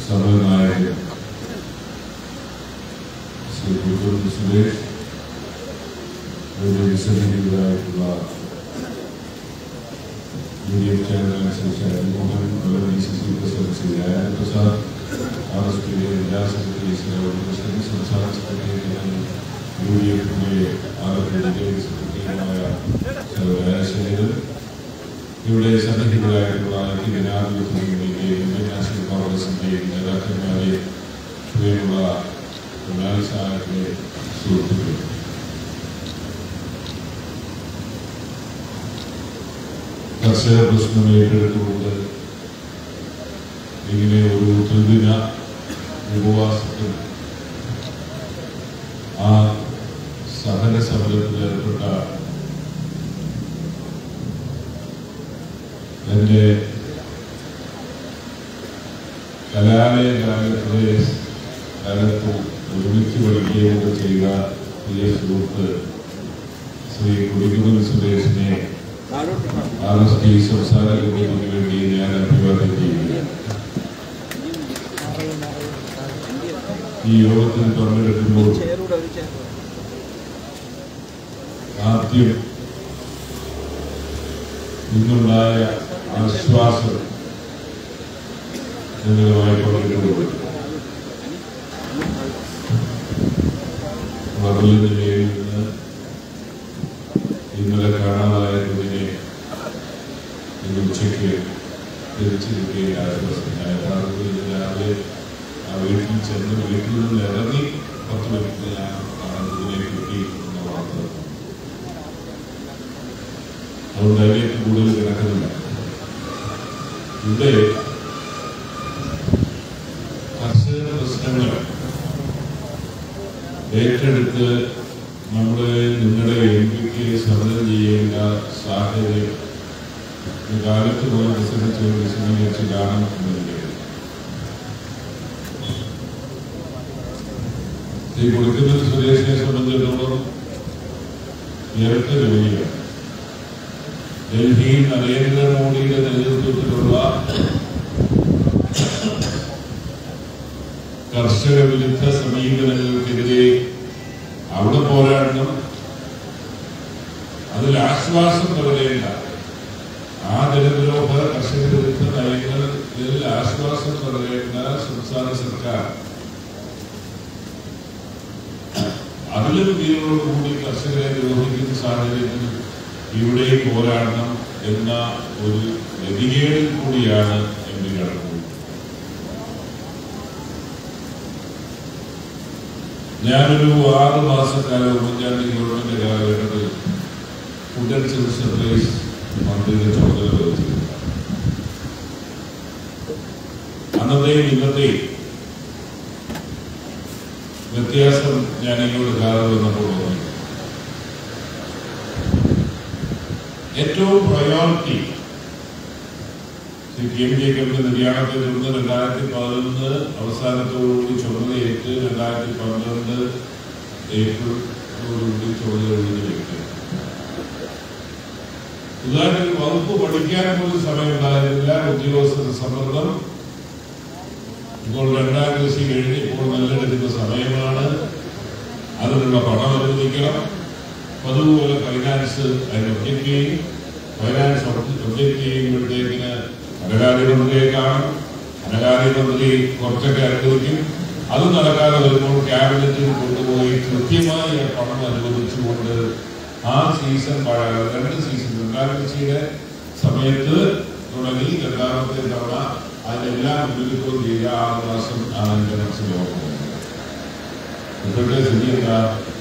സമരനായകൻ ശ്രീ പുത്തൂർ സുരേഷ് അതിന്റെ വിശദീകരിക്കുന്നതായിട്ടുള്ള U D F chairman Shri Shajimohan അതുപോലെ D C C president Shri Rajendra Prasad R S പിയുടെ ജില്ലാ സെക്രട്ടറി ശ്രീ പ്രസിഡന്റ് സംസ്ഥാന സെക്രട്ടറി യു ഡി എഫിന്റെ ആലപ്പുഴ ജില്ലയിൽ സെക്രട്ടറിയുമായ ശ്രീ രാജശേഖരൻ ഇവിടെ സന്നിഹിതരായിട്ടുള്ള ഐക്യ ജനാധിപത്യ മുന്നണിയുടെയും ഇന്ത്യൻ നാഷണൽ കോൺഗ്രസിന്റെയും നേതാക്കന്മാരെ പ്രിയമുള്ള തൊഴിലാളിസാഹിബിലെ സുഹൃത്തുക്കൾ കർഷക പ്രശ്നം ഏറ്റെടുത്തുകൊണ്ട് ഇങ്ങനെ ഒരു ത്രിദിന ഉപവാസത്തിൽ ആ സഹന സമരത്തിൽ ഏർപ്പെട്ട എൻ്റെ കലാലയ കാലത്തിലെ കാലത്ത് ഒരുമിച്ച് പഠിക്കുകയൊക്കെ ചെയ്ത പ്രിയ സുഹൃത്ത് ശ്രീ കുടിക്കുമൽ സുരേഷിനെ ആർ എസ് ടി സംസ്ഥാന കമ്മിറ്റിക്ക് വേണ്ടി ഞാൻ അഭിവാദ്യം ചെയ്യുകയാണ് ഈ യോഗത്തിൽ പങ്കെടുക്കുമ്പോൾ ആദ്യം ഇന്നുണ്ടായ ആശ്വാസം നിങ്ങളുമായി പങ്കിടുന്നത് വറല ജില്ലയിൽ നിന്ന് ഇന്നലെ കാണാതായ കുഞ്ഞിനെ ഇന്ന് ഉച്ചയ്ക്ക് തിരിച്ചിരിക്കുകയും ആശ്വാസത്തിനായ യഥാർത്ഥത്തിൽ ഇന്ന് രാവിലെ ആ വീട്ടിൽ ചെന്ന് വീട്ടിൽ നിന്ന് ഇറങ്ങി പത്ത് മിനിറ്റ് ഞാൻ കുഞ്ഞിനെ കിട്ടി എന്ന വാർത്ത അതുകൊണ്ട് അതിലേക്ക് കൂടുതൽ കിടക്കുന്നില്ല ഇവിടെ കർഷക പ്രശ്നങ്ങൾ ഏറ്റെടുത്ത് നമ്മുടെ നിങ്ങളുടെ എം പിക്ക് സമരം ചെയ്യേണ്ട സാഹചര്യം ഈ കാലത്ത് പോയി വിസരിച്ച് വിശദീകരിച്ച് കാണാൻ എന്നുള്ളത് ഈ കൊടുക്കുന്ന സുരേഷിനെ സംബന്ധിച്ചിടത്തോളം ഇരട്ട ജോലിയാണ് ഡൽഹിയിൽ നരേന്ദ്രമോദിയുടെ നേതൃത്വത്തിലുള്ള കർഷക വിരുദ്ധ സമീപനങ്ങൾക്കെതിരെ അവിടെ പോരാടണം അതിൽ ആശ്വാസം പകരേണ്ട ആ ജനദ്രോഹ കർഷക വിരുദ്ധ നയങ്ങളിൽ ആശ്വാസം പകരേണ്ട സംസ്ഥാന സർക്കാർ അതിലും വീരോടുകൂടി കർഷകരെ ദ്രോഹിക്കുന്ന സാഹചര്യത്തിൽ ഇവിടെ പോരാടണം എന്ന ഒരു ഗതികേടിൽ കൂടിയാണ് എം പി കടക്കുന്നത് ഞാനൊരു ആറ് മാസക്കാലം ഉമ്മൻചാണ്ടി ഗവൺമെന്റ് കാലഘട്ടത്തിൽ ഫുഡ് ആൻഡ് സിവിൽ സപ്ലൈസ് മന്ത്രിയുടെ ചുമതല വഹിച്ചിരുന്നു അന്നത്തെയും ഇന്നത്തെയും വ്യത്യാസം ഞാൻ ഇങ്ങോട്ട് കാലം വന്നപ്പോൾ തോന്നി ഏറ്റവും പ്രയോറിറ്റി ശ്രീ കെ എം ജേക്കബിന്റെ നിര്യാണത്തെ തുടർന്ന് രണ്ടായിരത്തി പതിനൊന്ന് അവസാനത്തോടുകൂടി ചുമതലയേറ്റ് രണ്ടായിരത്തി പന്ത്രണ്ട് ഏപ്രിലോടുകൂടി ചുമതല ഒഴിഞ്ഞ വ്യക്തി ഉദാഹരണത്തിൽ വകുപ്പ് പഠിക്കാൻ പോലും സമയമുണ്ടായിരുന്നില്ല ഉദ്യോഗസ്ഥ സമ്മർദ്ദം ഇപ്പോൾ രണ്ടാം കൃഷി കഴിഞ്ഞ് ഇപ്പോൾ നെല്ലെടുക്കുന്ന സമയമാണ് അതിനുള്ള പണം അനുവദിക്കണം അതുപോലെ ഫൈനാൻസ് അതിന് ഒബ്ജക്റ്റ് ചെയ്യും ഫൈനാൻസ് ഒബ്ജക്റ്റ് ചെയ്യുമ്പോഴത്തേക്കിന് ധനകാര്യമന്ത്രിയെ കാണും ധനകാര്യമന്ത്രി കുറച്ചൊക്കെ അനുവദിക്കും അത് നടക്കാതെ വരുമ്പോൾ ക്യാബിനറ്റിൽ കൊണ്ടുപോയി കൃത്യമായി ആ പണം അനുവദിച്ചുകൊണ്ട് ആ സീസൺ രണ്ട് സീസൺ രണ്ടാം കൃഷിയുടെ സമയത്ത് തുടങ്ങി രണ്ടാമത്തെ തവണ അതിനെല്ലാം മുന്നിലിപ്പോൾ ചെയ്ത ആറ് മാസം ആണ് എൻ്റെ മനസ്സിൽ ഓർമ്മ ഇപ്പോഴത്തെ സ്ഥിതി എന്താ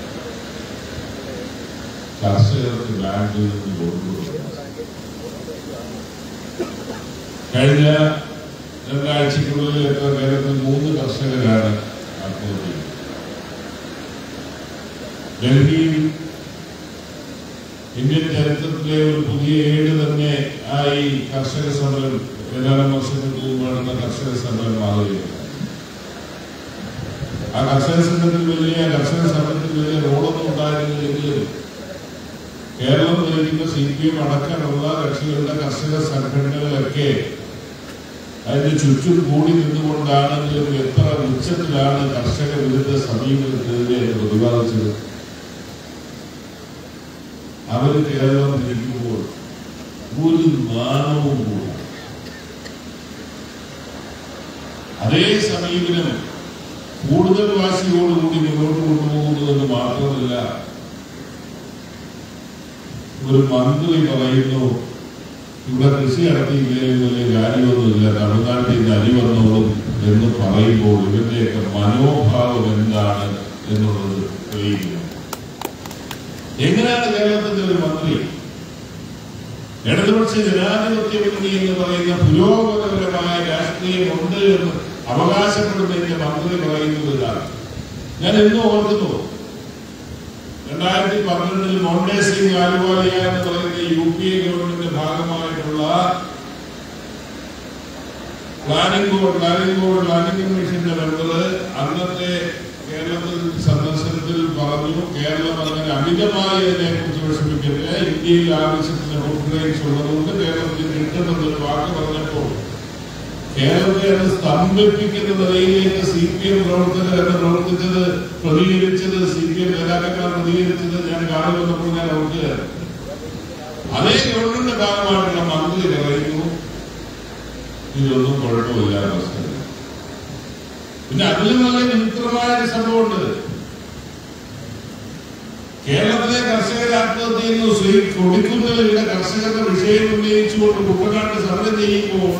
കർഷകർക്ക് ബാങ്കിൽ നിന്ന് കൊടുക്കുന്നു കഴിഞ്ഞ രണ്ടാഴ്ചക്കുള്ളിൽ എത്ര കേരളത്തിൽ മൂന്ന് കർഷകരാണ് ആത്മഹത്യ ചെയ്തത്. ഡൽഹിയിൽ ഇന്ത്യൻ ചരിത്രത്തിലെ ഒരു പുതിയ ഏട് തന്നെ ആയി കർഷക സമരം ഏതാനും വർഷങ്ങൾക്ക് മുമ്പ് നടന്ന കർഷക സമരം മാറുകയാണ് ആ കർഷക സംഘത്തിൽ വലിയ കർഷക സമരത്തിൽ വലിയ റോളൊന്നും ഉണ്ടായിരുന്നില്ലെങ്കിലും കേരളം ഭരിക്കുന്ന സി പി എം അടക്കമുള്ള കക്ഷികളുടെ കർഷക സംഘടനകളൊക്കെ അതിന് ചുറ്റും കൂടി നിന്നുകൊണ്ടാണെങ്കിലും എത്ര ഉച്ചത്തിലാണ് കർഷക വിരുദ്ധ സമീപനത്തിനെതിരെ എന്ന് പ്രതിപാദിച്ചത് അവർ കേരളം ഭരിക്കുമ്പോൾ ഒരു നാണവും കൂടി അതേ സമീപനം കൂടുതൽ വാശിയോടുകൂടി മുന്നോട്ട് കൊണ്ടുപോകുന്നതെന്ന് മാത്രമല്ല ഒരു മന്ത്രി പറയുന്നു ഇവിടെ കൃഷി നടത്തിയില്ലെങ്കിൽ വലിയ കാര്യമൊന്നുമില്ല തമിഴ്നാട്ടിൽ നിന്ന് അരി വന്നോളും എന്ന് പറയുമ്പോൾ ഇവരുടെയൊക്കെ മനോഭാവം എന്താണ് എന്നുള്ളത് തെളിയിക്കുന്നു എങ്ങനെയാണ് കേരളത്തിന്റെ ഒരു മന്ത്രി ഇടതുപക്ഷ ജനാധിപത്യ മുന്നണി എന്ന് പറയുന്ന പുരോഗമനപരമായ രാഷ്ട്രീയമുണ്ട് എന്ന് അവകാശപ്പെടുന്നതിന്റെ മന്ത്രി പറയുന്നത് ഇതാണ് ഞാൻ എന്നും ഓർക്കുന്നു രണ്ടായിരത്തി പന്ത്രണ്ടിൽ മോണ്ടേ സിംഗ് ആലുവാലിയ എന്ന് പറയുന്ന യു പി എ ഗവൺമെന്റിന്റെ ഭാഗമായിട്ടുള്ള planning board planning board planning കമ്മീഷന്റെ മെമ്പർ അന്നത്തെ കേരളത്തിൽ സന്ദർശനത്തിൽ പറഞ്ഞു കേരളം അങ്ങനെ അമിതമായി അതിനെക്കുറിച്ച് വിഷമിക്കരുത് ഇന്ത്യയിൽ ആവശ്യത്തിന് കോൺഫിഡൻസ് ഉള്ളതുകൊണ്ട് കേരളത്തിൽ കിട്ടുമെന്നൊരു വാക്ക് പറഞ്ഞപ്പോൾ കേരളത്തെ അത് സ്തംഭിപ്പിക്കുന്ന നിലയിലേക്ക് സി പി എം പ്രവർത്തകർ എന്ന് പ്രവർത്തിച്ചത് പ്രതികരിച്ചത് സി പി എം നേതാക്കന്മാർ പ്രതികരിച്ചത് ഞാൻ കാണുമെന്നപ്പോൾ ഞാൻ ഓർക്കുകയാണ് അതേ ഗവൺമെന്റ് ഭാഗമായിട്ടുള്ള മന്ത്രി പറയുന്നു ഇതൊന്നും കുഴപ്പമില്ല പ്രശ്നം പിന്നെ അതിലും നല്ല വിചിത്രമായ ഒരു സംഭവമുണ്ട് കേരളത്തിലെ കർഷകർ ആത്മഹത്യ ചെയ്യുന്നു ശ്രീ കൊടിക്കുന്നിൽ ഇവിടെ കർഷകരുടെ വിഷയം ഉന്നയിച്ചുകൊണ്ട് കുട്ടനാട്ട് സമരം ചെയ്യുമ്പോൾ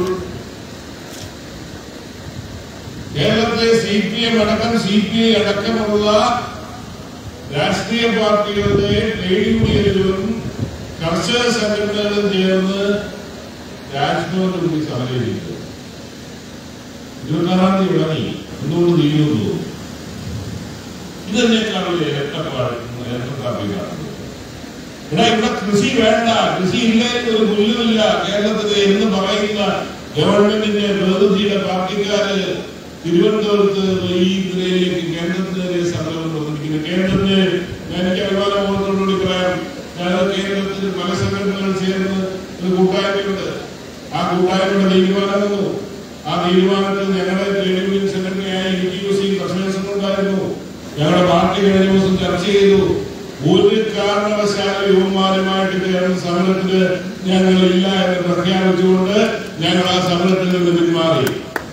കേരളത്തിലെ സി പി എം അടക്കം സി പി ഐ അടക്കമുള്ള രാഷ്ട്രീയ പാർട്ടികളുടെ ട്രേഡ് യൂണിയനുകളും കർഷക സംഘടനകളും ചേർന്ന് രാജ്ഭവനിൽ കൂടി സമരം ചെയ്തു ഇരുപത്താറാം തീയതി തുടങ്ങി എന്തുകൊണ്ട് തീരുന്നു ഇതെന്നേക്കാളുള്ള ഇരട്ടപ്പാട് ഇരട്ടപ്പാടിയാണ് എടാ ഇവിടെ കൃഷി വേണ്ട കൃഷി ഇല്ലെങ്കിൽ ഒരു പുല്ലുമില്ല കേരളത്തിൽ എന്ന് പറയുന്ന ഗവൺമെന്റിന്റെ പ്രതിനിധിയുടെ പാർട്ടിക്കാര് തിരുവനന്തപുരത്ത് ഈ നിലയിലേക്ക് കേന്ദ്രത്തിനെതിരെ സമരം പ്രവർത്തിക്കുന്നു കേന്ദ്രത്തിന് എനിക്ക് അഭിമാനബോധത്തോടുകൂടി പറയാം ഞാൻ കേരളത്തിൽ പല സംഘടനകൾ ചേർന്ന് ഒരു കൂട്ടായ്മയുണ്ട് ആ കൂട്ടായ്മയുടെ തീരുമാനം വന്നു ആ തീരുമാനത്തിൽ ഞങ്ങളുടെ ട്രേഡ് യൂണിയൻ സംഘടനയായ യു ടി യു സി കർഷക ഉണ്ടായിരുന്നു ഞങ്ങളുടെ പാർട്ടി കഴിഞ്ഞ ദിവസം ചർച്ച ചെയ്തു ഒരു കാരണവശാലും യുവന്മാരുമായിട്ട് ചേർന്ന സമരത്തിന് ഞങ്ങളില്ല എന്ന് പ്രഖ്യാപിച്ചുകൊണ്ട് ഞങ്ങൾ ആ സമരത്തിൽ നിന്ന് പിന്മാറി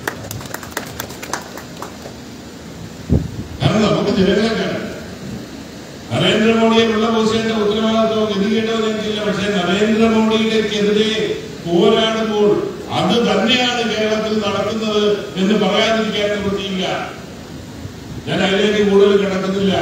കാരണം നമുക്ക് ജനങ്ങളെ കാണാം നരേന്ദ്രമോദിയെ ഉള്ള പൊസിഷന്റെ ഉത്തരവാദിത്വം ഗതികേണ്ടതെന്ന് എനിക്കില്ല പക്ഷേ നരേന്ദ്രമോദിയിലേക്കെതിരെ പോരാടുമ്പോൾ അത് തന്നെയാണ് കേരളത്തിൽ നടക്കുന്നത് എന്ന് പറയാതിരിക്കാൻ നിവൃത്തിയില്ല ഞാൻ അതിലേക്ക് കൂടുതൽ കിടക്കുന്നില്ല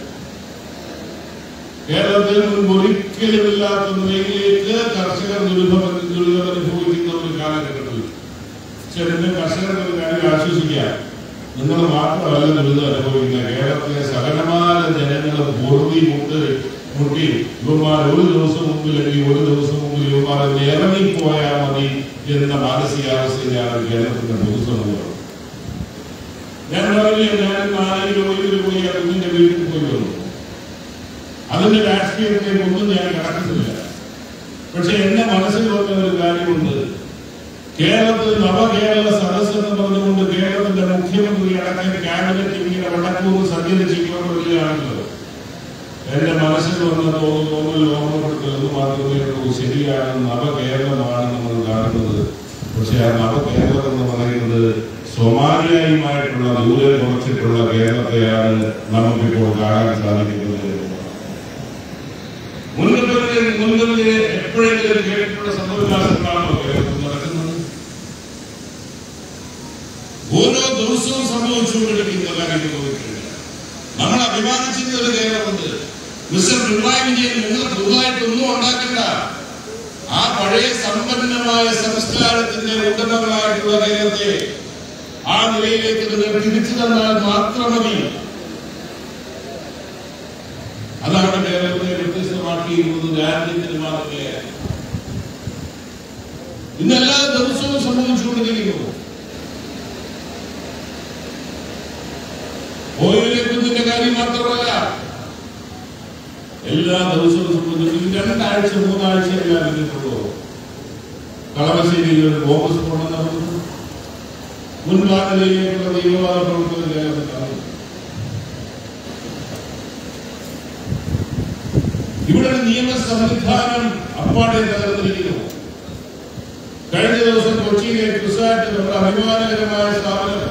കേരളത്തിൽ മുൻപ് ഒരിക്കലുമില്ലാത്ത നിലയിലേക്ക് കർഷകർ ദുരിതം ദുരിതം അനുഭവിക്കുന്ന ഒരു കാലഘട്ടത്തിൽ പക്ഷെ നിങ്ങൾ കർഷകർക്ക് ഒരു കാര്യം ആശ്വസിക്കാം നിങ്ങൾ മാത്രമല്ല ദുരിതം അനുഭവിക്കുന്ന കേരളത്തിലെ സകലമായ ജനങ്ങൾ പൊറുതി മുട്ട് മുട്ടി ഇവന്മാർ ഒരു ദിവസം മുമ്പിൽ അല്ലെങ്കിൽ ഒരു ദിവസം മുമ്പിൽ ഇവന്മാർ ഇറങ്ങിപ്പോയാൽ മതി എന്ന മാനസികാവസ്ഥയിലാണ് കേരളത്തിന്റെ പൊതുസമൂഹം ഞാൻ പറഞ്ഞില്ല ഞാൻ നാലായിരം ഒഴിവിൽ പോയി ആ കുഞ്ഞിന്റെ വീട്ടിൽ പോയി വന്നു അതിന്റെ രാഷ്ട്രീയത്തിലേക്ക് ഒന്നും ഞാൻ കടക്കുന്നില്ല പക്ഷെ എന്റെ മനസ്സിൽ വന്ന ഒരു കാര്യമുണ്ട് കേരളത്തിൽ നവകേരള സദസ് എന്ന് പറഞ്ഞുകൊണ്ട് കേരളത്തിന്റെ മുഖ്യമന്ത്രി അടക്കം ക്യാബിനറ്റ് ഇങ്ങനെ വടക്കൂർ സഞ്ചരിച്ചിരിക്കുന്ന വരികയാണല്ലോ എന്റെ മനസ്സിൽ വന്ന തോന്നു തോന്നൽ ഓർമ്മപ്പെടുത്തുന്നത് മാത്രമേ ഉള്ളൂ ശരിയാണ് നവകേരളമാണ് നമ്മൾ കാണുന്നത് പക്ഷെ ആ നവകേരളം എന്ന് പറയുന്നത് സോമാലിയായുമായിട്ടുള്ള ദൂരെ കുറച്ചിട്ടുള്ള കേരളത്തെയാണ് നമുക്കിപ്പോൾ കാണാൻ സാധിക്കുന്നത് മുൻഗണന മുൻഗണന എപ്പോഴെങ്കിലും കേട്ടിട്ടുള്ള സംഭവവികാസങ്ങളാണോ കേരളത്തിൽ നടക്കുന്നത് ഓരോ ദിവസവും സംഭവിച്ചുകൊണ്ടിരിക്കുന്ന കാര്യങ്ങൾ നോക്കിയിട്ടുണ്ട് നമ്മൾ അഭിമാനിച്ചിരുന്ന ഒരു കേരളമുണ്ട് മിസ്റ്റർ പിണറായി വിജയൻ നിങ്ങൾ പുതുതായിട്ടൊന്നും ഉണ്ടാക്കണ്ട ആ പഴയ സമ്പന്നമായ സംസ്കാരത്തിന്റെ ഉടമകളായിട്ടുള്ള കേരളത്തെ ആ നിലയിലേക്ക് നിങ്ങൾ തിരിച്ചു തന്നാൽ മാത്രം മതി അതാണ് കേരളത്തെ വ്യത്യസ്തമാക്കിയിരുന്നത് രാജ്യത്തിന് മാതൃകയായി ഇന്ന് എല്ലാ ദിവസവും സംഭവിച്ചുകൊണ്ടിരിക്കുന്നു ഓയിലെ കുഞ്ഞിന്റെ കാര്യം മാത്രമല്ല എല്ലാ ദിവസവും സംബന്ധിച്ചും രണ്ടാഴ്ച മൂന്നാഴ്ച എല്ലാം ഇതിട്ടുള്ളൂ കളമശ്ശേരിയിൽ ഒരു ബോംബ് സ്ഫോടനം നടന്നു മുൻകാലയിലേക്കുള്ള തീവ്രവാദ പ്രവർത്തനം കേരളത്തിൽ നടന്നു ഇവിടെ ഒരു നിയമ സംവിധാനം അപ്പാടെ തകർന്നിരിക്കുന്നു കഴിഞ്ഞ ദിവസം കൊച്ചിയിലെ ക്രിസാറ്റ് നമ്മുടെ അഭിമാനകരമായ സ്ഥാപനം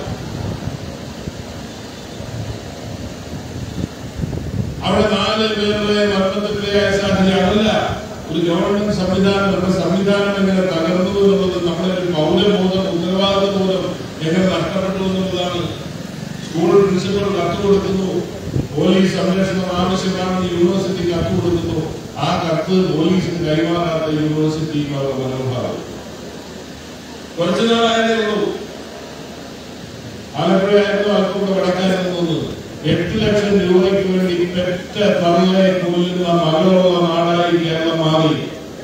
അവിടെ നാല് പേരുടെ മരണത്തിനിരയായ സാഹചര്യം അതല്ല ഒരു ഗവൺമെന്റ് സംവിധാനം നമ്മുടെ സംവിധാനം എങ്ങനെ തകർന്നു എന്നുള്ളത് നമ്മുടെ ഒരു പൗരബോധം ഉത്തരവാദിത്വ ബോധം എങ്ങനെ നഷ്ടപ്പെട്ടു എന്നുള്ളതാണ് സ്കൂൾ പ്രിൻസിപ്പൽ കത്ത് കൊടുക്കുന്നു പോലീസ് സംരക്ഷണം ആവശ്യമാണെന്ന് യൂണിവേഴ്സിറ്റി കത്ത് കൊടുക്കുന്നു ആ കത്ത് പോലീസിന് കൈമാറാത്ത യൂണിവേഴ്സിറ്റി മനോഭാവം കുറച്ചു നാളായതേ ഉള്ളൂ ആലപ്പുഴയായിരുന്നു അല്പം കൂടെ വടക്കാനെന്ന് തോന്നുന്നു എട്ട് ലക്ഷം രൂപയ്ക്ക് വേണ്ടി പെറ്റ തറയെ കൊല്ലുന്ന മകളുള്ള നാടായി കേരളം മാറി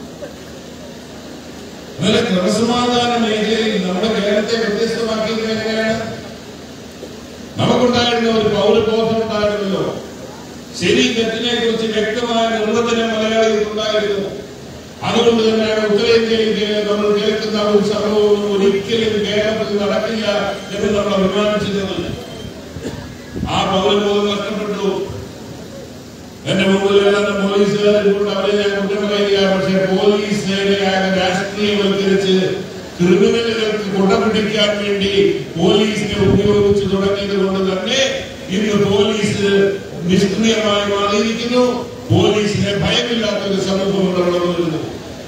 അങ്ങനെ ക്രമസമാധാന മേഖലയിൽ നമ്മുടെ കേരളത്തെ വ്യത്യസ്തമാക്കിയത് എങ്ങനെയാണ് നമുക്കുണ്ടായിരുന്ന ഒരു പൗരബോധം ഉണ്ടായിരുന്നല്ലോ ശരി തെറ്റിനെ കുറിച്ച് വ്യക്തമായ നിർവചനം മലയാളികൾക്കുണ്ടായിരുന്നു അതുകൊണ്ട് തന്നെയാണ് ഉത്തരേന്ത്യയിൽ കേ- നമ്മൾ കേൾക്കുന്ന ഒരു സംഭവം ഒരിക്കലും കേരളത്തിൽ നടക്കില്ല എന്ന് നമ്മൾ അഭിമാനിച്ചിരുന്നത് ആ പൗരബോധം നഷ്ടപ്പെട്ടു എന്റെ മുമ്പിൽ ഏതാണ്ട് പോലീസുകാരുണ്ട് അവരെ ഞാൻ കുറ്റം പറയുക പക്ഷെ പോലീസ് സേനയാകെ രാഷ്ട്രീയവൽക്കരിച്ച് ക്രിമിനലുകൾക്ക് കുടപിടിക്കാൻ വേണ്ടി പോലീസിനെ ഉപയോഗിച്ചു തുടങ്ങിയത് കൊണ്ട് തന്നെ ഇന്ന് പോലീസ് നിഷ്ക്രിയമായി മാറിയിരിക്കുന്നു പോലീസിനെ ഭയമില്ലാത്ത ഒരു സമൂഹം ഇവിടെ വളർന്നു വരുന്നു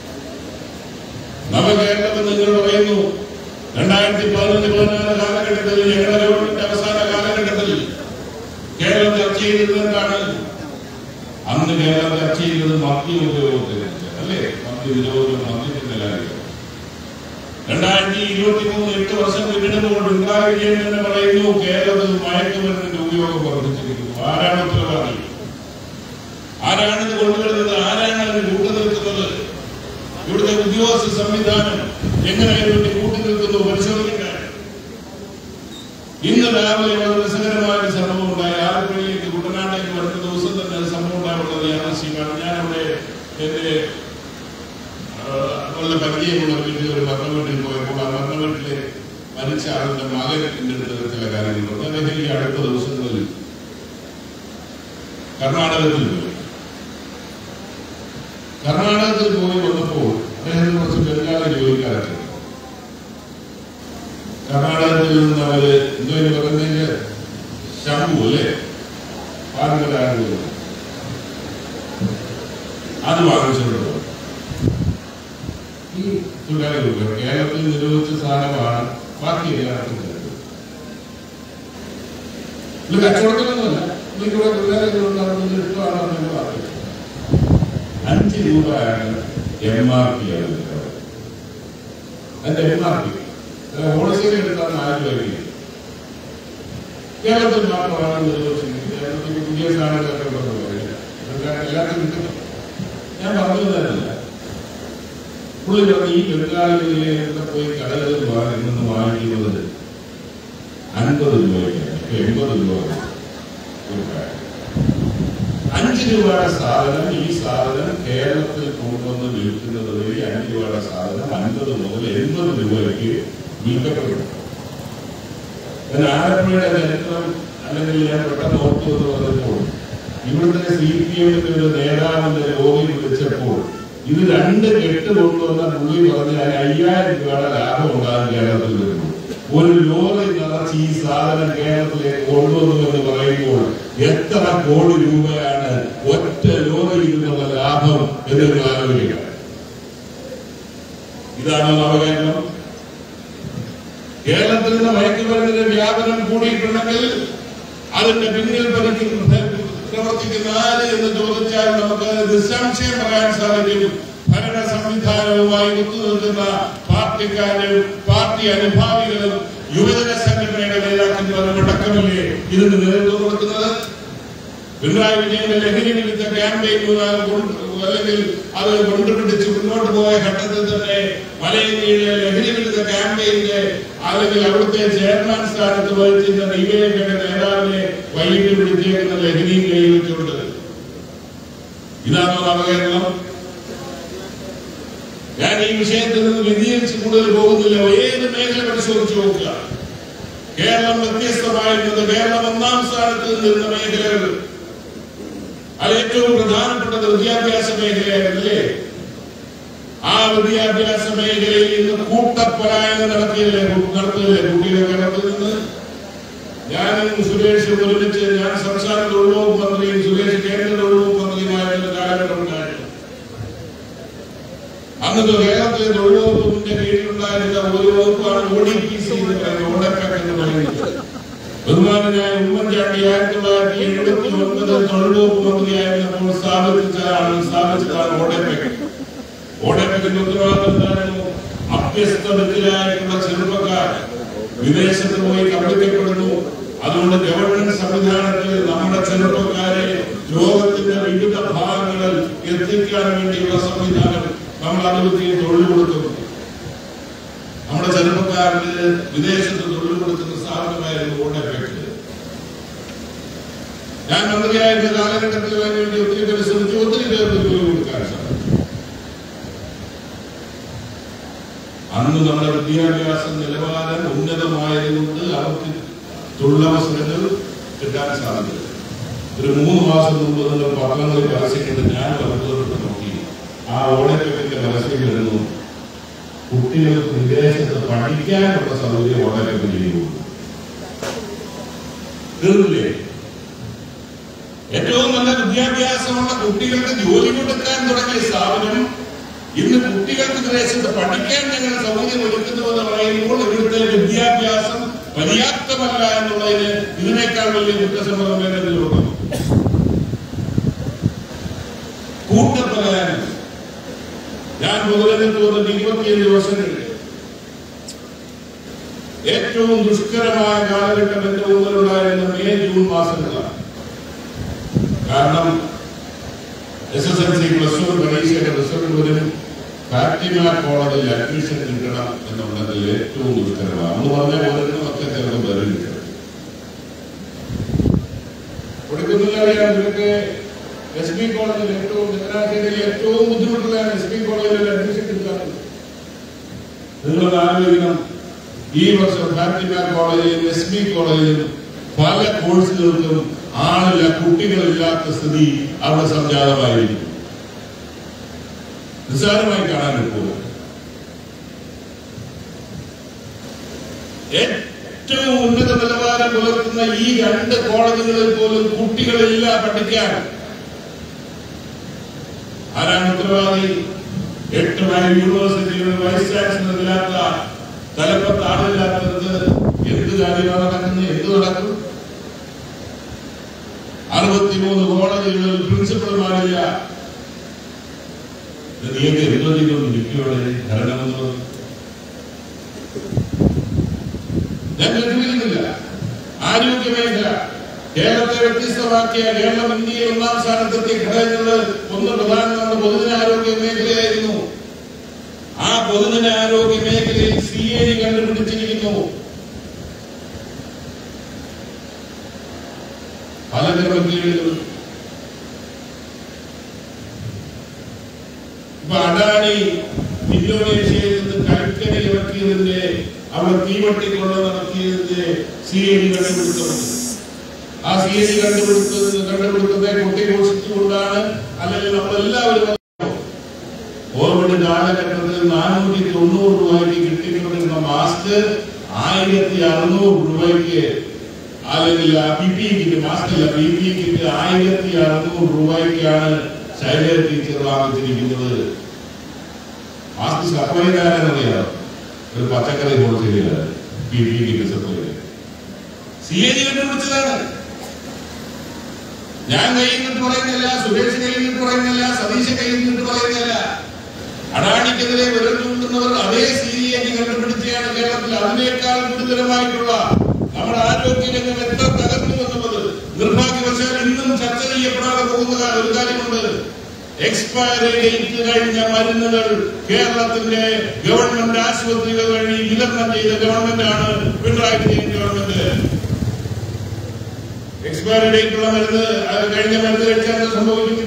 നവകേരളം നിങ്ങൾ പറയുന്നു രണ്ടായിരത്തി പതിനഞ്ച് പതിനാറ് കാലഘട്ടത്തിൽ ഞങ്ങളുടെ ഗവൺമെന്റ് അവസാന കാലഘട്ടത്തിൽ കേരളം ചർച്ച ചെയ്തത് എന്താണ് അന്ന് കേരളം ചർച്ച ചെയ്തത് മദ്യ ഉപയോഗത്തിന് അല്ലേ മദ്യ വിരോധം മദ്യത്തിന്റെ കാര്യം രണ്ടായിരത്തി ഇരുപത്തി മൂന്ന് എട്ട് വർഷം പിന്നിടുമ്പോൾ പിണറായി വിജയൻ തന്നെ പറയുന്നു കേരളത്തിൽ മയക്കുമരുന്നിന്റെ ഉപയോഗം വർദ്ധിച്ചിരിക്കുന്നു ആരാണ് ഉത്തരവാദി ആരാണ് ഇത് കൊണ്ടുവരുന്നത് ആരാണ് അതിന് കൂട്ടുനിൽക്കുന്നത് ഇവിടുത്തെ ഉദ്യോഗസ്ഥ സംവിധാനം എങ്ങനെ ഇതിനുവേണ്ടി കൂട്ടുനിൽക്കുന്നു പരിശോധിക്കാൻ ഇന്ന് രാവിലെ വളരെ രസകരമായ ഒരു സംഭവം ഉണ്ടായി ആലപ്പുഴയിലേക്ക് കുട്ടനാട്ടേക്ക് വരുന്ന ദിവസം തന്നെ ഒരു സംഭവം ഉണ്ടാവുള്ളത് യാദൃശ്യമാണ് ഞാൻ അവിടെ എന്റെ ആ, വളരെ പരിചയമുള്ള വീട്ടിൽ ഒരു മരണ വീട്ടിൽ പോയപ്പോൾ ആ മരണ വീട്ടിലെ മരിച്ച ആളുടെ മകൻ എന്റെ അടുത്ത് ചില കാര്യങ്ങളുണ്ട് അദ്ദേഹം ഈ അടുത്ത ദിവസങ്ങളിൽ കർണാടകത്തിൽ പോയി കർണാടകത്തിൽ പോയി വന്നപ്പോൾ അദ്ദേഹത്തിന് കുറച്ച് ബംഗാളി ജോലിക്കാരൊക്കെ കർണാടകത്തിൽ നിന്ന് അവര് എന്തോ ഇനി പറയുന്നതിന്റെ ശംഭു അല്ലേ പാരമ്പര്യ അത് വാങ്ങിച്ചിട്ടുണ്ട് ഈ തൊഴിലാളികൾ കേരളത്തിൽ നിരോധിച്ച സാധനമാണ് ബാക്കി എല്ലാവർക്കും തരുന്നത്. ഇത് കച്ചവടത്തിനൊന്നുമല്ല ഇതിലൂടെ തൊഴിലാളികളുണ്ടാകുന്നത് ഇഷ്ടമാണോ എന്ന് പറയും അഞ്ച് രൂപയാണ് എം ആർ പി അതിന്റെ എം ആർ പി ഹോൾസെയിൽ എടുത്താൽ നാല് രൂപയ്ക്ക് കേരളത്തിൽ മാത്രമാണ് നിരോധിച്ചിരിക്കുന്നത് കേരളത്തിൽ പുതിയ സാധനങ്ങളൊക്കെ ഉണ്ടെന്ന് പറയില്ല ഇതൊക്കെ എല്ലാത്തിനും കിട്ടും ഞാൻ പറഞ്ഞത് തന്നെയല്ല പുള്ളി പറഞ്ഞു ഈ ബംഗാളികളിലെ പോയി കടകളിൽ വാങ്ങി നിന്ന് വാങ്ങിക്കുന്നത് അൻപത് രൂപയ്ക്കാണ് ഇപ്പൊ എൺപത് രൂപ ഒരു പാക്കറ്റ്. അഞ്ച് രൂപയുടെ സാധനം ഈ സാധനം കേരളത്തിൽ കൊണ്ടുവന്ന് വിൽക്കുന്നത് വഴി അഞ്ച് രൂപയുടെ സാധനം അൻപത് മുതൽ എൺപത് രൂപയ്ക്ക് വിൽക്കപ്പെടും എന്നാൽ ആലപ്പുഴയുടെ ചരിത്രം അല്ലെങ്കിൽ ഞാൻ പെട്ടെന്ന് ഓർത്തു എന്ന് പറഞ്ഞപ്പോൾ ഇവിടുത്തെ സി പി എമ്മിന്റെ ഒരു നേതാവിന്റെ ലോബി വിളിച്ചപ്പോൾ ഇത് രണ്ട് കെട്ട് കൊണ്ടുവന്ന പുള്ളി പറഞ്ഞാൽ അയ്യായിരം രൂപയുടെ ലാഭം ഉണ്ടാകും കേരളത്തിൽ വരുന്നു ഒരു ലോറി നിറച്ച് ഈ സാധനം കേരളത്തിലേക്ക് കൊണ്ടുവന്നു എന്ന് പറയുമ്പോൾ എത്ര കോടി രൂപയാണ് ഒറ്റ ലോറിയിൽ നിന്നുള്ള ലാഭം എന്ന് നിങ്ങൾ ആലോചിക്കുക ഇതാണോ നവകേരളം കേരളത്തിൽ നിന്ന് മയക്കുമരുന്നിന്റെ വ്യാപനം കൂടിയിട്ടുണ്ടെങ്കിൽ അതിന്റെ പിന്നിൽ പതിക്കുന്ന പ്രവർത്തിക്കുന്ന ആര് എന്ന് ചോദിച്ചാൽ നമുക്ക് നിസ്സംശയം പറയാൻ സാധിക്കും ഭരണ സംവിധാനവുമായി ഒത്തുനിൽക്കുന്ന പാർട്ടിക്കാരും പാർട്ടി അനുഭാവികളും യുവജന സംഘടനയുടെ നേതാക്കന്മാരും അടക്കമല്ലേ ഇതിന് നേതൃത്വം കൊടുക്കുന്നത് പിണറായി വിജയന്റെ ലഹരി വിരുദ്ധ ക്യാമ്പയിൻ അല്ലെങ്കിൽ അത് കൊണ്ടുപിടിച്ച് മുന്നോട്ട് പോയ ഘട്ടത്തിൽ തന്നെ മലയനീഴിലെ ലഹരി വിരുദ്ധ ക്യാമ്പയിന്റെ അല്ലെങ്കിൽ അവിടുത്തെ ചെയർമാൻ സ്ഥാനത്ത് വഹിച്ചിരുന്ന ഡിവൈഎഫിന്റെ നേതാവിനെ വൈകിട്ട് പിടിച്ചേക്കുന്ന ലഹരിയും കയ്യിൽ വെച്ചുകൊണ്ട് ഇതാണോ നവകേരളം ഞാൻ ഈ വിഷയത്തിൽ നിന്ന് വ്യതിചരിച്ച് കൂടുതൽ പോകുന്നില്ല ഏത് മേഖല പരിശോധിച്ച് നോക്കുക കേരളം വ്യത്യസ്തമായിരുന്നത് കേരളം ഒന്നാം സ്ഥാനത്ത് നിന്നിരുന്ന മേഖലകൾ അത് ഏറ്റവും പ്രധാനപ്പെട്ടത് വിദ്യാഭ്യാസ മേഖലയായിരുന്നല്ലേ ആ വിദ്യാഭ്യാസ മേഖലയിൽ ഇന്ന് കൂട്ടപ്പലായനം നടത്തിയില്ലേ നടത്തിയില്ലേ കുട്ടികളെ കേരളത്തിൽ നിന്ന് ഞാനും സുരേഷ് ഒരുമിച്ച് ഞാൻ സംസ്ഥാന തൊഴിലുവകുപ്പ് മന്ത്രിയും സുരേഷ് കേന്ദ്ര തൊഴിലുവകുപ്പ് മന്ത്രിയുമായിരുന്ന ഒരു കാലഘട്ടം ഉണ്ടായിരുന്നു അന്ന് കേരളത്തിലെ തൊഴിലുവകുപ്പിന്റെ കീഴിലുണ്ടായിരുന്ന ഒരു വകുപ്പാണ് ഒ ഡി പി സി എന്ന് പറയുന്നത് ഓടക്കാക്ക് എന്ന് പറയുന്നത് ബഹുമാനായ ഉമ്മൻചാണ്ടി ആയിരത്തി തൊള്ളായിരത്തി എഴുപത്തി ഒൻപത് തൊഴിലുവകുപ്പ് മന്ത്രിയായിരുന്നപ്പോൾ സ്ഥാപിച്ചതാണ് സ്ഥാപിച്ചതാണ് ഓടക്കാക്ക് ഓടക്കാക്കിന്റെ ഉത്തരവാദിത്വം എന്തായിരുന്നു അഭ്യസ്തവിദ്യരായിട്ടുള്ള ചെറുപ്പക്കാർ വിദേശത്ത് പോയി കബളിക്കപ്പെടുന്നു അതുകൊണ്ട് ഗവൺമെന്റ് സംവിധാനത്തിൽ നമ്മുടെ ചെറുപ്പക്കാരെ ലോകത്തിന്റെ വിവിധ ഭാഗങ്ങളിൽ എത്തിക്കാൻ വേണ്ടിയുള്ള സംവിധാനം നമ്മൾ അഭിവൃദ്ധി തൊഴിൽ കൊടുക്കുന്നു നമ്മുടെ ചെറുപ്പക്കാർക്ക് വിദേശത്ത് തൊഴിൽ കൊടുക്കുന്ന സ്ഥാപനമായിരുന്നു ഓടഫാക്ടറി ഞാൻ മന്ത്രിയായിരുന്ന കാലഘട്ടത്തിൽ അതിന് വേണ്ടി ഒത്തിരി പരിശ്രമിച്ചു ഒത്തിരി പേർക്ക് ജോലി കൊടുക്കാൻ സാധിച്ചു അന്ന് നമ്മുടെ വിദ്യാഭ്യാസ നിലവാരം ഉന്നതമായതുകൊണ്ട് അവർക്ക് തൊഴിലവസരങ്ങൾ കിട്ടാൻ സാധിക്കില്ല ഒരു മൂന്ന് മാസം മുമ്പ് നിങ്ങൾ പത്രങ്ങളിൽ പരസ്യങ്ങൾ ഞാൻ പലപ്പോഴും നോക്കി ആ ഓണക്കത്തിന്റെ പരസ്യം വരുന്നു കുട്ടികൾക്ക് വിദേശത്ത് പഠിക്കാനുള്ള സൗകര്യം ഓണക്കത്തിൽ ചെയ്യുന്നു തീർന്നില്ലേ ഏറ്റവും നല്ല വിദ്യാഭ്യാസമുള്ള കുട്ടികൾക്ക് ജോലി കൊടുക്കാൻ തുടങ്ങിയ സ്ഥാപനം ഇന്ന് കുട്ടികൾക്ക് വിദേശത്ത് പഠിക്കാൻ ഞങ്ങൾ സൗകര്യം ഒരുക്കുന്നു എന്ന് പറയുമ്പോൾ ഇവിടുത്തെ വിദ്യാഭ്യാസം പര്യാപ്തമല്ല എന്നുള്ളതിന് ഇതിനേക്കാൾ വലിയ കുറ്റസമ്മതം വേണ്ടതിലുണ്ട് കൂട്ടപ്പലായനം ഞാൻ പൊതുരംഗത്ത് വന്നിട്ട് ഇരുപത്തിയേഴ് വർഷങ്ങളിൽ ഏറ്റവും ദുഷ്കരമായ കാലഘട്ടം എന്റെ മുമ്പിലുണ്ടായിരുന്ന മെയ് ജൂൺ മാസങ്ങളാണ് കാരണം S S L C plus one പരീക്ഷയുടെ റിസൾട്ട് വരും ഫാറ്റിമ കോളേജിൽ അഡ്മിഷൻ കിട്ടണം എന്നുള്ളതിൽ ഏറ്റവും ദുഷ്കരമാണ് അന്ന് പറഞ്ഞ പോലെ ഒക്കെ ചിലത് വരും കൊടുക്കുന്നില്ല അറിയാം ഇവർക്ക് എസ് ബി കോളേജിൽ ഏറ്റവും ചങ്ങനാശ്ശേരിയിൽ ഏറ്റവും ബുദ്ധിമുട്ടുള്ളതാണ് എസ് ബി കോളേജിൽ അഡ്മിഷൻ കിട്ടാറുണ്ട് നിങ്ങൾ ആലോചിക്കണം ഈ വർഷം ഫാറ്റിമ കോളേജിലും എസ് ബി കോളേജിലും പല കോഴ്സുകൾക്കും ആളില്ല കുട്ടികളില്ലാത്ത സ്ഥിതി അവിടെ സംജാതമായിരിക്കും നിസ്സാരമായി കാണാൻ പോകും ഏറ്റവും ഉന്നത നിലവാരം പുലർത്തുന്ന ഈ രണ്ട് കോളേജുകളിൽ പോലും കുട്ടികളില്ല പഠിക്കാൻ ആരാണ് ഉത്തരവാദി എട്ട് വയ യൂണിവേഴ്സിറ്റിയുടെ വൈസ് ചാൻസലർ ഇല്ലാത്ത തലപ്പത്ത് ആളില്ലാത്തത് എന്ത് കാര്യമാണ് നടക്കുന്നത് എന്ത് നടക്കും അറുപത്തിമൂന്ന് കോളേജുകളിൽ പ്രിൻസിപ്പൽമാരില്ല ഇത് നീയൊക്കെ എന്തൊന്നും നിൽക്കുകയോടെ ഭരണമെന്ന് ഞാൻ കേട്ടിരിക്കുന്നില്ല ആരോഗ്യ മേഖല കേരളത്തെ വ്യത്യസ്തമാക്കിയ കേരളം ഇന്ത്യയിൽ ഒന്നാം സ്ഥാനത്തെത്തിയ ഘടകങ്ങളിൽ ഒന്ന് പ്രധാനമാണ് പൊതുജനാരോഗ്യ മേഖലയായിരുന്നു ആ പൊതുജനാരോഗ്യ മേഖലയിൽ സി എ കണ്ടുപിടിച്ചിരിക്കുന്നു പല ക്രമക്കേടുകളും ഇപ്പൊ അഡാനി ഇന്തോനേഷ്യയിൽ നിന്ന് കൽക്കരി ഇറക്കിയതിന്റെ അവിടെ തീവട്ടി കൊള്ള നടത്തിയതിന്റെ സി എ ഡി കണ്ടുപിടുത്തമുണ്ട് ആ സി എ ഡി കണ്ടുപിടുത്തത് കണ്ടുപിടുത്തത്തെ കൊട്ടിഘോഷിച്ചുകൊണ്ടാണ് അല്ലെങ്കിൽ നമ്മളെല്ലാവരും അറിയാമോ? കോവിഡ് കാലഘട്ടത്തിൽ നാനൂറ്റി തൊണ്ണൂറ് രൂപയ്ക്ക് കിട്ടിക്കൊണ്ടിരുന്ന മാസ്ക് ആയിരത്തി അറുന്നൂറ് രൂപയ്ക്ക് അല്ലെങ്കിൽ പി പി കിറ്റ് മാസ്ക് അല്ല പി പി കിറ്റ് ആയിരത്തി അറുന്നൂറ് രൂപയ്ക്കാണ് ശൈലജ ടീച്ചർ വാങ്ങിച്ചിരിക്കുന്നത് മാസ്ക് സപ്ലൈ ചെയ്യാനറിയാം ഒരു പച്ചക്കറി ഹോൾസെയിലാണ് P P kit supply C A G കണ്ടുപിടിച്ചതാണ് ഞാൻ കയ്യിൽ നിന്നിട്ട് പറയുന്നില്ല സുരേഷ് കയ്യിൽ നിന്നിട്ട് പറയുന്നില്ല സതീശ് കയ്യിൽ നിന്നിട്ട് പറയുന്നില്ല അഡാണിക്കെതിരെ വിരൽ ചൂണ്ടുന്നവർ അതേ സി എ ജി കണ്ടുപിടിച്ചാണ് കേരളത്തിൽ അതിനേക്കാൾ ഗുരുതരമായിട്ടുള്ള നമ്മുടെ ആരോഗ്യ രംഗം എത്ര തകർന്നു എന്നുള്ളത് നിർഭാഗ്യവശാൽ ഇന്നും ചർച്ച ചെയ്യപ്പെടാതെ പോകുന്ന കാ- ഒരു കാര്യമുണ്ട് എക്സ്പയറി ഡേറ്റ് കഴിഞ്ഞ മരുന്നുകൾ കേരളത്തിന്റെ ഗവൺമെന്റ് ആശുപത്രികൾ വഴി വിതരണം ചെയ്ത ഗവൺമെന്റാണ് Pinarayi Vijayan government expiry date ഉള്ള മരുന്ന് അത് കഴിഞ്ഞ മരുന്ന് കഴിച്ചാൽ എന്ത് സംഭവിക്കും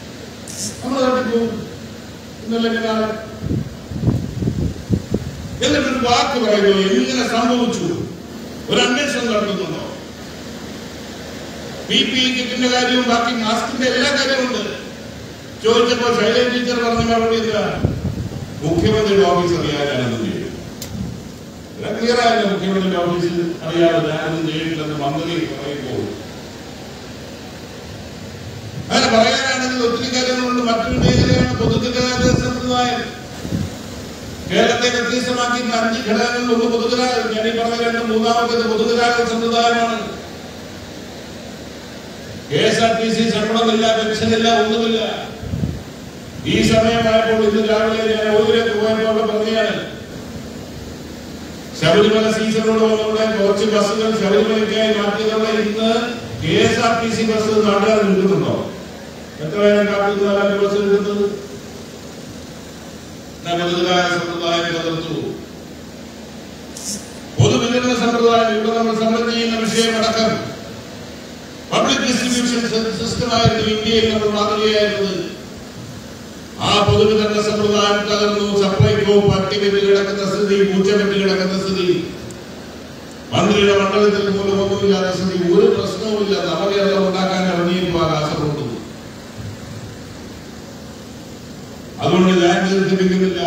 നമ്മൾ തട്ടിപ്പോകും ഇന്നല്ലെങ്കിൽ നാളെ എന്നിട്ട് വാക്ക് പറയുന്നു എങ്ങനെ സംഭവിച്ചു ഒരു അന്വേഷണം നടത്തുന്നുണ്ടോ പി പി കിറ്റിന്റെ കാര്യവും ബാക്കി മാസ്കിന്റെ എല്ലാ കാര്യവും ഉണ്ട് ചോദിച്ചപ്പോൾ ശൈലജ ടീച്ചർ പറഞ്ഞ മറുപടി എന്താ മുഖ്യമന്ത്രിയുടെ ഓഫീസ് അറിയാൻ ഞാനൊന്നും ചെയ്യും ക്ലിയർ ആയല്ലോ മുഖ്യമന്ത്രിയുടെ ഓഫീസിൽ അറിയാതെ ഞാനൊന്നും ചെയ്തിട്ടില്ലെന്ന് മന്ത്രി പറയുമ്പോൾ അങ്ങനെ പറയാനാണെങ്കിൽ ഒത്തിരി കാര്യങ്ങളുണ്ട് മറ്റൊരു മേഖലയാണ് പൊതുഗതാഗത സമ്പ്രദായം കേരളത്തെ വ്യത്യസ്തമാക്കിയിരുന്ന അഞ്ച് ഘടകങ്ങളിൽ ഒന്ന് പൊതുഗതാഗതം ഞാൻ ഈ പറഞ്ഞ രണ്ട് മൂന്നാമത്തേത് പൊതുഗതാഗത സമ്പ്രദായമാണ് K S R T C ശമ്പളമില്ല പെൻഷനില്ല ഒന്നുമില്ല ഈ സമയമായപ്പോൾ ഇന്ന് രാവിലെ ഞാൻ ഓതിലേക്ക് പോയപ്പോൾ അവിടെ പറഞ്ഞാണ് ശബരിമല സീസണോട് വന്നവിടെ കുറച്ച് ബസ്സുകൾ ശബരിമലയ്ക്കായി മാറ്റിയതോടെ ഇന്ന് K S R T C bus നാട്ടുകാർ നിൽക്കുന്നുണ്ടോ എത്ര നേരം കാത്തുനിന്നാലാണ് ബസ് നിൽക്കുന്നത് പൊതുഗതാഗത സമ്പ്രദായം തകർത്തു പൊതുവിതരണ സമ്പ്രദായം ഇവിടെ നമ്മൾ സമരം ചെയ്യുന്ന വിഷയമടക്കം പബ്ലിക് ഡിസ്ട്രിബ്യൂഷൻ സിസ്റ്റമായിരുന്നു ഇന്ത്യയിൽ നമ്മൾ മാതൃകയായിരുന്നത് ആ പൊതുവിതരണ സമ്പ്രദായം തകർന്നു സപ്ലൈകോ പട്ടി വെച്ച് കിടക്കുന്ന സ്ഥിതി പൂച്ച വെച്ച് കിടക്കുന്ന സ്ഥിതി മന്ത്രിയുടെ മണ്ഡലത്തിൽ പോലും ഒന്നുമില്ലാത്ത സ്ഥിതി ഒരു പ്രശ്നവുമില്ല നവകേരളം ഉണ്ടാക്കാൻ ഇറങ്ങിയപ്പോൾ ആകാശമുണ്ട് അതുകൊണ്ട് ഞാൻ ദീർഘിപ്പിക്കുന്നില്ല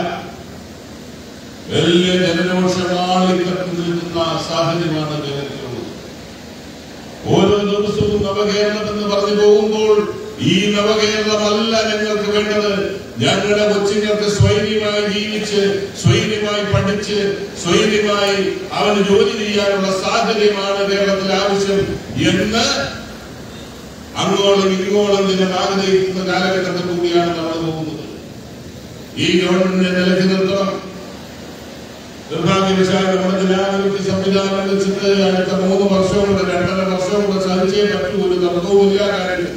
വലിയ ജനരോഷമാളിക്കത്ത് നിൽക്കുന്ന സാഹചര്യമാണ് കേരളത്തിലുള്ളത് ഓരോ ദിവസവും നവകേരളം എന്ന് പറഞ്ഞു പോകുമ്പോൾ ഈ നവകേരളമല്ല ഞങ്ങൾക്ക് വേണ്ടത് ഞങ്ങളുടെ കൊച്ചുങ്ങൾക്ക് സ്വൈര്യമായി ജീവിച്ച് സ്വൈര്യമായി പഠിച്ച് സ്വൈര്യമായി അവന് ജോലി ചെയ്യാനുള്ള സാഹചര്യമാണ് കേരളത്തിൽ ആവശ്യം എന്ന് അങ്ങോളം ഇങ്ങോളം ജനം ആഗ്രഹിക്കുന്ന കാലഘട്ടത്തിൽ കൂടിയാണ് നമ്മൾ പോകുന്നത് ഈ ഗവൺമെന്റിനെ നിലയ്ക്ക് നിർത്തണം നിർഭാഗ്യവശാൽ നമ്മുടെ ജനാധിപത്യ സംവിധാനം വെച്ചിട്ട് അടുത്ത മൂന്ന് വർഷം കൊണ്ട് രണ്ടര വർഷം കൊണ്ട് സാധിച്ചേ പറ്റൂ ഒരു തർക്കവുമില്ല കാര്യം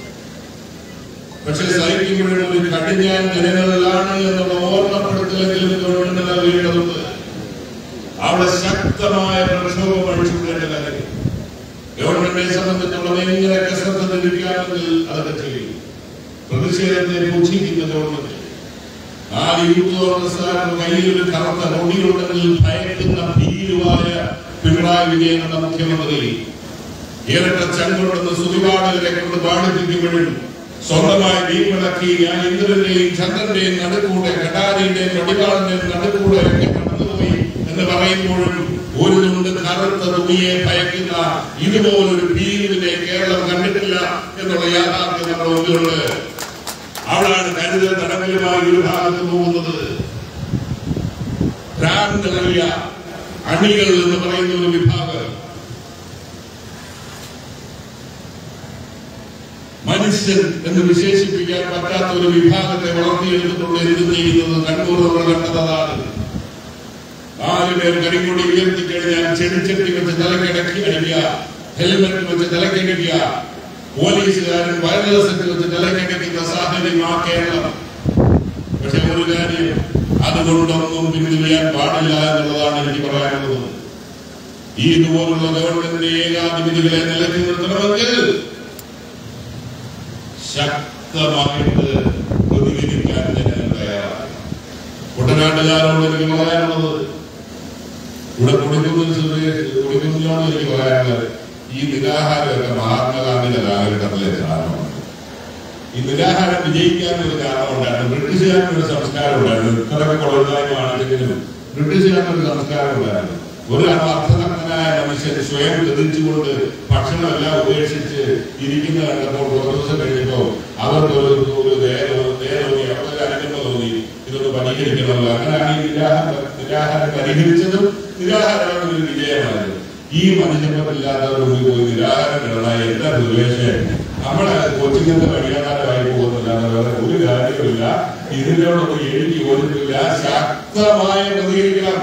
പക്ഷെ സഹിക്കുമ്പോഴും ഒരു കടിഞ്ഞാൻ ജനങ്ങളിലാണ് എന്നുള്ള ഓർമ്മപ്പെടുത്തലെങ്കിലും ഗവൺമെന്റ് നൽകേണ്ടതുണ്ട് അവിടെ ശക്തമായ പ്രക്ഷോഭം അഴിച്ചുവിടേണ്ട കാര്യം ഗവൺമെന്റിനെ സംബന്ധിച്ചുള്ള എങ്ങനെയൊക്കെ ശ്രദ്ധ ലഭിക്കാമെങ്കിൽ അതൊക്കെ ചെയ്യും പ്രതിഷേധത്തെ പുച്ഛിക്കുന്ന ഗവൺമെന്റ് നാല് യൂത്ത് കോൺഗ്രസ്സുകാരുടെ കയ്യിൽ ഒരു കറുത്ത നൊടിയുണ്ടെങ്കിൽ ഭയക്കുന്ന ഭീരുവായ പിണറായി വിജയൻ എന്ന മുഖ്യമന്ത്രി ഇരട്ട ചങ്കുണ്ടെന്ന് സുതിപാടകരെ കൊണ്ട് പാടിപ്പിക്കുമ്പോഴും സ്വന്തമായി വീമ്പിളക്കി ഞാൻ ഇന്ദ്രന്റെയും ചന്ദ്രന്റെയും നടുക്കൂടെ കടാരിന്റെയും വടിവാളിന്റെയും നടുക്കൂടെ ഒക്കെ കടന്നുപോയി എന്ന് പറയുമ്പോഴും ഒരു തുണ്ട് കറുത്ത തുണിയെ ഭയക്കുന്ന ഇതുപോലൊരു ഭീരുവിനെ കേരളം കണ്ടിട്ടില്ല എന്നുള്ള യാഥാർത്ഥ്യം നമ്മുടെ മുമ്പിലുണ്ട് അവളാണ് കരുതൽ തടങ്കലുമായി ഒരു ഭാഗത്ത് പോകുന്നത് ഭ്രാന്തകളിയ അണികൾ എന്ന് പറയുന്ന ഒരു വിഭാഗം മനുഷ്യൻ എന്ന് വിശേഷിപ്പിക്കാൻ പറ്റാത്ത ഒരു വിഭാഗത്തെ വളർത്തിയെടുത്തിട്ടുണ്ട് എന്ത് ചെയ്യുന്നത് കണ്ണൂർ നമ്മൾ കണ്ടതാണ് നാല് പേർ കരിങ്കൊടി ഉയർത്തിക്കഴിഞ്ഞാൽ ചെടിച്ചട്ടി വെച്ച് തലക്കിടക്കി അടിക്കുക ഹെൽമെറ്റ് വെച്ച് തലക്കടിക്കുക പോലീസുകാരൻ വയർലെസ് സെറ്റ് വെച്ച് തലക്കടിക്കുന്ന സാഹചര്യം ആ കേരളം പക്ഷെ ഒരു കാര്യം അതുകൊണ്ടൊന്നും പിന്തിരിയാൻ പാടില്ല എന്നുള്ളതാണ് എനിക്ക് പറയാനുള്ളത് ഈ ഇതുപോലുള്ള ഗവൺമെന്റിന്റെ ഏകാധിപതികളെ നിലയ്ക്ക് നിർത്തണമെങ്കിൽ ശക്തമായിട്ട് പ്രതികരിക്കാൻ ജനങ്ങൾ തയ്യാറാണ് കുട്ടനാട്ടുകാരോട് എനിക്ക് പറയാനുള്ളത് ഇവിടെ കുടിക്കുന്ന കുടിക്കുന്നതിനോട് എനിക്ക് പറയാനുള്ളത് ഈ നിരാഹാരമൊക്കെ മഹാത്മാഗാന്ധിയുടെ കാലഘട്ടത്തിലെ കാരണമാണ് ഈ നിരാഹാരം വിജയിക്കാൻ ഒരു കാരണമുണ്ടായിരുന്നു ബ്രിട്ടീഷുകാരുടെ ഒരു സംസ്കാരം ഉണ്ടായിരുന്നു ഇത്രയൊക്കെ കൊള്ളരുതായ്മയാണെങ്കിലും ബ്രിട്ടീഷുകാരുടെ ഒരു സംസ്കാരം ഉണ്ടായിരുന്നു ഒരു അർത്ഥനഗ്നായ മനുഷ്യൻ സ്വയം ഗതിച്ചുകൊണ്ട് ഭക്ഷണമെല്ലാം ഉപേക്ഷിച്ച് ഇരിക്കുന്ന കണ്ടപ്പോൾ കുറച്ച് ദിവസം കഴിഞ്ഞപ്പോ അവർക്ക് ഒരു ഒരു നേരം നേരം തോന്നി അവർക്ക് അനുകമ്പ തോന്നി ഇതൊന്ന് പരിഹരിക്കണമല്ലോ അങ്ങനെയാണ് ഈ നിരാഹാരം നിരാഹാരം പരിഹരിച്ചതും നിരാഹാരമാണ് ഒരു വിജയമായത് ഈ മനുഷ്യപ്പറ്റില്ലാത്തവർ മുമ്പിൽ പോയി നിരാഹാരം കിടന്ന എന്താ റിലേഷൻ നമ്മളെ കൊച്ചുങ്ങൾക്ക് വഴിയാകാരമായി പോകുന്നില്ല വേറെ ഒരു കാര്യമില്ല ഇതിനോടൊന്നും എനിക്ക് യോജിപ്പില്ല ശക്തമായ പ്രതികരിക്കണം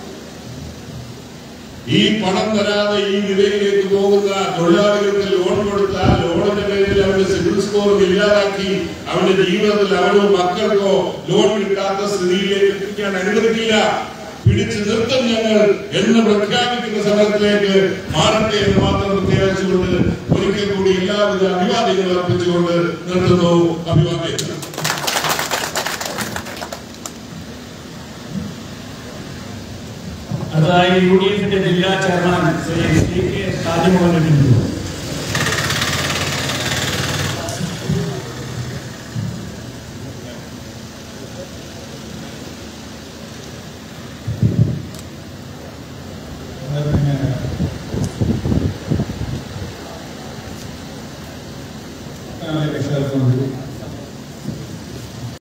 ഈ പണം തരാതെ ഈ നിലയിലേക്ക് പോകുന്ന തൊഴിലാളികൾക്ക് ലോൺ കൊടുത്താൽ ലോണിന്റെ പേരിൽ അവരുടെ സിവിൽ സ്കോർ ഇല്ലാതാക്കി അവരുടെ ജീവിതത്തിൽ അവരോ മക്കൾക്കോ ലോൺ കിട്ടാത്ത സ്ഥിതിയിലേക്ക് എത്തിക്കാൻ അനുവദിക്കില്ല പിടിച്ചു നിർത്തും ഞങ്ങൾ എന്ന് പ്രഖ്യാപിക്കുന്ന സമരത്തിലേക്ക് മാറട്ടെ എന്ന് മാത്രം പ്രത്യേകിച്ചുകൊണ്ട് ഒരിക്കൽ കൂടി എല്ലാവിധ അഭിവാദ്യങ്ങൾ അർപ്പിച്ചുകൊണ്ട് നിർത്തുന്നു അഭിവാദ്യങ്ങൾ അടുത്തതായി യു ഡി എഫിന്റെ ജില്ലാ chairman Shri C K Tajmohan എത്തുന്നു രക്ഷാർത്ഥം